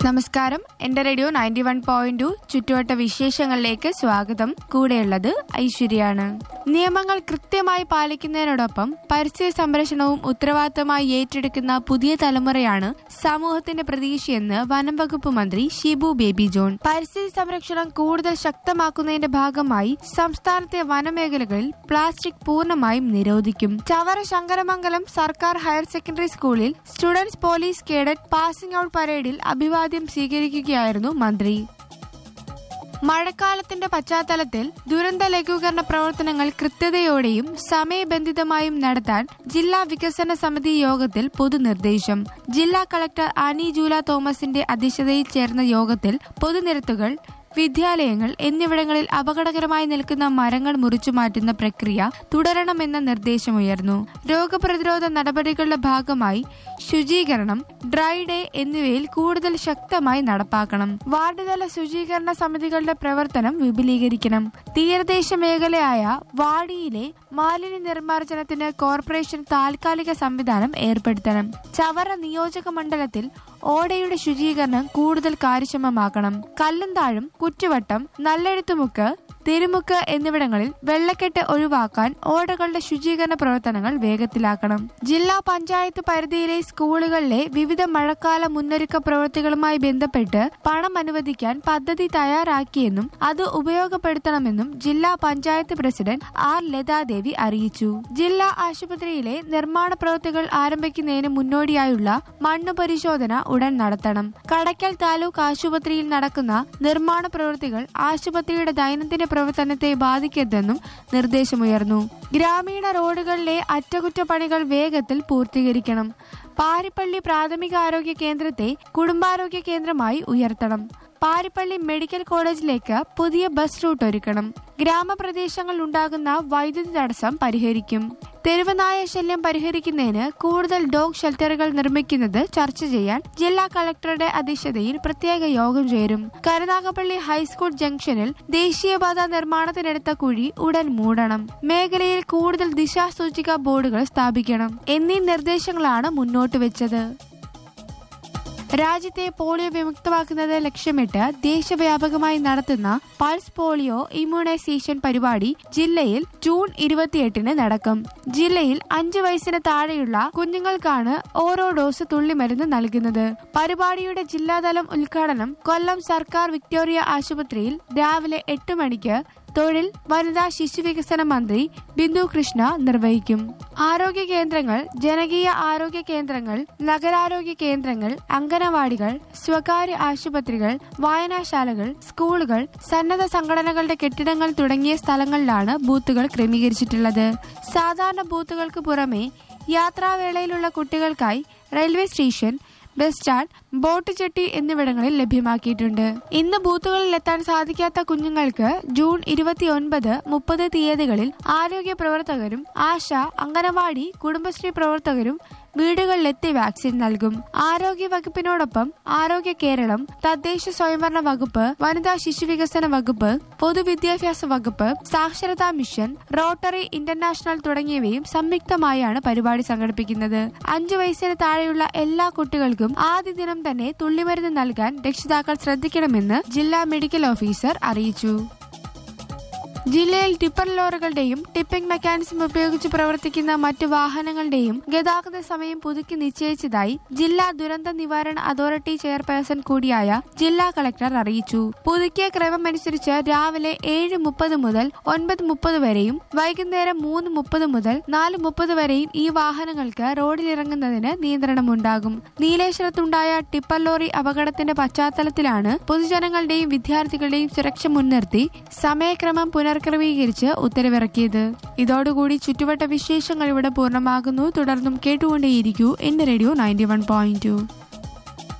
നമസ്കാരം എന്റെ radio ninety one point two ചുറ്റുവട്ട വിശേഷങ്ങളിലേക്ക് സ്വാഗതം കൂടെയുള്ളത് ഐശ്വര്യാണ് നിയമങ്ങൾ കൃത്യമായി പാലിക്കുന്നതിനോടൊപ്പം പരിസ്ഥിതി സംരക്ഷണവും ഉത്തരവാദിത്തമായി ഏറ്റെടുക്കുന്ന പുതിയ തലമുറയാണ് സമൂഹത്തിന്റെ പ്രതീക്ഷയെന്ന് വനം വകുപ്പ് മന്ത്രി ഷിബു ബേബി ജോൺ പരിസ്ഥിതി സംരക്ഷണം കൂടുതൽ ശക്തമാക്കുന്നതിന്റെ ഭാഗമായി സംസ്ഥാനത്തെ വനമേഖലകളിൽ പ്ലാസ്റ്റിക് പൂർണ്ണമായും നിരോധിക്കും ചവറ ശങ്കരമംഗലം സർക്കാർ ഹയർ സെക്കൻഡറി സ്കൂളിൽ students police cadet passing out പരേഡിൽ അഭിവാദ്യം സ്വീകരിക്കുകയായിരുന്നു മന്ത്രി മഴക്കാലത്തിന്റെ പശ്ചാത്തലത്തിൽ ദുരന്ത ലഘൂകരണ പ്രവർത്തനങ്ങൾ കൃത്യതയോടെയും സമയബന്ധിതമായും നടത്താൻ ജില്ലാ വികസന സമിതി യോഗത്തിൽ പൊതുനിർദ്ദേശം ജില്ലാ കളക്ടർ ആനി ജൂല തോമസിന്റെ അധ്യക്ഷതയിൽ ചേർന്ന യോഗത്തിൽ പൊതുനിരത്തുകൾ വിദ്യാലയങ്ങൾ എന്നിവിടങ്ങളിൽ അപകടകരമായി നിൽക്കുന്ന മരങ്ങൾ മുറിച്ചു മാറ്റുന്ന പ്രക്രിയ തുടരണമെന്ന നിർദ്ദേശമുയർന്നു രോഗപ്രതിരോധ നടപടികളുടെ ഭാഗമായി ശുചീകരണം ഡ്രൈ ഡേ എന്നിവയിൽ കൂടുതൽ ശക്തമായി നടപ്പാക്കണം വാർഡ് തല ശുചീകരണ സമിതികളുടെ പ്രവർത്തനം വിപുലീകരിക്കണം തീരദേശ മേഖലയായ വാടിയിലെ മാലിന്യ നിർമ്മാർജ്ജനത്തിന് കോർപ്പറേഷൻ താൽക്കാലിക സംവിധാനം ഏർപ്പെടുത്തണം ചവറ നിയോജക മണ്ഡലത്തിൽ ഓടയുടെ ശുചീകരണം കൂടുതൽ കാര്യക്ഷമമാക്കണം കല്ലുംതാഴും കുറ്റുവട്ടം നല്ലെഴുത്തുമുക്ക് തിരുമുക്ക് എന്നിവിടങ്ങളിൽ വെള്ളക്കെട്ട് ഒഴിവാക്കാൻ ഓടകളുടെ ശുചീകരണ പ്രവർത്തനങ്ങൾ വേഗത്തിലാക്കണം ജില്ലാ പഞ്ചായത്ത് പരിധിയിലെ സ്കൂളുകളിലെ വിവിധ മഴക്കാല മുന്നൊരുക്ക പ്രവൃത്തികളുമായി ബന്ധപ്പെട്ട് പണം അനുവദിക്കാൻ പദ്ധതി തയ്യാറാക്കിയെന്നും അത് ഉപയോഗപ്പെടുത്തണമെന്നും ജില്ലാ പഞ്ചായത്ത് പ്രസിഡന്റ് ആർ ലതാദേവി അറിയിച്ചു ജില്ലാ ആശുപത്രിയിലെ നിർമ്മാണ പ്രവൃത്തികൾ ആരംഭിക്കുന്നതിന് മുന്നോടിയായുള്ള മണ്ണ് പരിശോധന ഉടൻ നടത്തണം കടയ്ക്കൽ താലൂക്ക് ആശുപത്രിയിൽ നടക്കുന്ന നിർമ്മാണ പ്രവൃത്തികൾ ആശുപത്രിയുടെ ദൈനംദിന പ്രവർത്തനത്തെ ബാധിക്കരുതെന്നും നിർദ്ദേശമുയർന്നു ഗ്രാമീണ റോഡുകളിലെ അറ്റകുറ്റപ്പണികൾ വേഗത്തിൽ പൂർത്തീകരിക്കണം പാരിപ്പള്ളി പ്രാഥമികാരോഗ്യ കേന്ദ്രത്തെ കുടുംബാരോഗ്യ കേന്ദ്രമായി ഉയർത്തണം പാരിപ്പള്ളി മെഡിക്കൽ കോളേജിലേക്ക് പുതിയ ബസ് റൂട്ട് ഒരുക്കണം ഗ്രാമപ്രദേശങ്ങളിൽ ഉണ്ടാകുന്ന വൈദ്യുതി തടസ്സം പരിഹരിക്കും തെരുവുനായ ശല്യം പരിഹരിക്കുന്നതിന് കൂടുതൽ ഡോഗ് ഷെൽട്ടറുകൾ നിർമ്മിക്കുന്നത് ചർച്ച ചെയ്യാൻ ജില്ലാ കളക്ടറുടെ അധ്യക്ഷതയിൽ പ്രത്യേക യോഗം ചേരും കരുനാഗപ്പള്ളി ഹൈസ്കൂൾ ജംഗ്ഷനിൽ ദേശീയപാത നിർമ്മാണത്തിനെടുത്ത കുഴി ഉടൻ മൂടണം മേഖലയിൽ കൂടുതൽ ദിശാസൂചിക ബോർഡുകൾ സ്ഥാപിക്കണം എന്നീ നിർദ്ദേശങ്ങളാണ് മുന്നോട്ട് വെച്ചത് രാജ്യത്തെ പോളിയോ വിമുക്തമാക്കുന്നത് ലക്ഷ്യമിട്ട് ദേശവ്യാപകമായി നടത്തുന്ന പൾസ് പോളിയോ ഇമ്മ്യൂണൈസേഷൻ പരിപാടി ജില്ലയിൽ ജൂൺ ഇരുപത്തിയെട്ടിന് നടക്കും ജില്ലയിൽ അഞ്ചു വയസ്സിന് താഴെയുള്ള കുഞ്ഞുങ്ങൾക്കാണ് ഓരോ ഡോസ് തുള്ളിമരുന്ന് നൽകുന്നത് പരിപാടിയുടെ ജില്ലാതലം ഉദ്ഘാടനം കൊല്ലം സർക്കാർ വിക്ടോറിയ ആശുപത്രിയിൽ രാവിലെ എട്ട് മണിക്ക് തൊഴിൽ വനിതാ ശിശുവികസന മന്ത്രി ബിന്ദു കൃഷ്ണ നിർവഹിക്കും ആരോഗ്യ കേന്ദ്രങ്ങൾ ജനകീയ ആരോഗ്യ കേന്ദ്രങ്ങൾ നഗരാരോഗ്യ കേന്ദ്രങ്ങൾ അംഗനവാടികൾ സ്വകാര്യ ആശുപത്രികൾ വായനാശാലകൾ സ്കൂളുകൾ സന്നദ്ധ സംഘടനകളുടെ കെട്ടിടങ്ങൾ തുടങ്ങിയ സ്ഥലങ്ങളിലാണ് ബൂത്തുകൾ ക്രമീകരിച്ചിട്ടുള്ളത് സാധാരണ ബൂത്തുകൾക്ക് പുറമെ യാത്രാവേളയിലുള്ള കുട്ടികൾക്കായി railway station bus stand boat jetty എന്നിവിടങ്ങളിൽ ലഭ്യമാക്കിയിട്ടുണ്ട് ഇന്ന് ബൂത്തുകളിൽ എത്താൻ സാധിക്കാത്ത കുഞ്ഞുങ്ങൾക്ക് ജൂൺ ഇരുപത്തിയൊൻപത് മുപ്പത് തീയതികളിൽ ആരോഗ്യ പ്രവർത്തകരും ആശ അംഗനവാടി കുടുംബശ്രീ പ്രവർത്തകരും വീടുകളിലെത്തി വാക്സിൻ നൽകും ആരോഗ്യ വകുപ്പിനോടൊപ്പം ആരോഗ്യ കേരളം തദ്ദേശ സ്വയംഭരണ വകുപ്പ് വനിതാ ശിശുവികസന വകുപ്പ് പൊതുവിദ്യാഭ്യാസ വകുപ്പ് സാക്ഷരതാ മിഷൻ റോട്ടറി ഇന്റർനാഷണൽ തുടങ്ങിയവയും സംയുക്തമായാണ് പരിപാടി സംഘടിപ്പിക്കുന്നത് അഞ്ചു വയസ്സിന് താഴെയുള്ള എല്ലാ കുട്ടികൾക്കും ആദ്യ ദിനം തന്നെ തുള്ളിമരുന്ന് നൽകാൻ രക്ഷിതാക്കൾ ശ്രദ്ധിക്കണമെന്ന് ജില്ലാ മെഡിക്കൽ ഓഫീസർ അറിയിച്ചു ജില്ലയിൽ ടിപ്പർ ലോറികളുടെയും ടിപ്പിംഗ് മെക്കാനിസം ഉപയോഗിച്ച് പ്രവർത്തിക്കുന്ന മറ്റു വാഹനങ്ങളുടെയും ഗതാഗത സമയം പുതുക്കി നിശ്ചയിച്ചതായി ജില്ലാ ദുരന്ത നിവാരണ അതോറിറ്റി ചെയർപേഴ്സൺ കൂടിയായ ജില്ലാ കളക്ടർ അറിയിച്ചു പുതുക്കിയ ക്രമമനുസരിച്ച് രാവിലെ ഏഴ് മുപ്പത് മുതൽ ഒൻപത് മുപ്പത് വരെയും വൈകുന്നേരം മൂന്ന് മുപ്പത് മുതൽ നാല് മുപ്പത് വരെയും ഈ വാഹനങ്ങൾക്ക് റോഡിലിറങ്ങുന്നതിന് നിയന്ത്രണമുണ്ടാകും നീലേശ്വരത്തുണ്ടായ ടിപ്പർ ലോറി അപകടത്തിന്റെ പശ്ചാത്തലത്തിലാണ് പൊതുജനങ്ങളുടെയും വിദ്യാർത്ഥികളുടെയും സുരക്ഷ മുൻനിർത്തി സമയക്രമം പുനർക്രമീകരിച്ച് ഉത്തരവിറക്കിയത് ഇതോടുകൂടി ചുറ്റുവട്ട വിശേഷങ്ങൾ ഇവിടെ പൂർണ്ണമാകുന്നു തുടർന്നും കേട്ടുകൊണ്ടേയിരിക്കൂ എന്റെ radio ninety one point to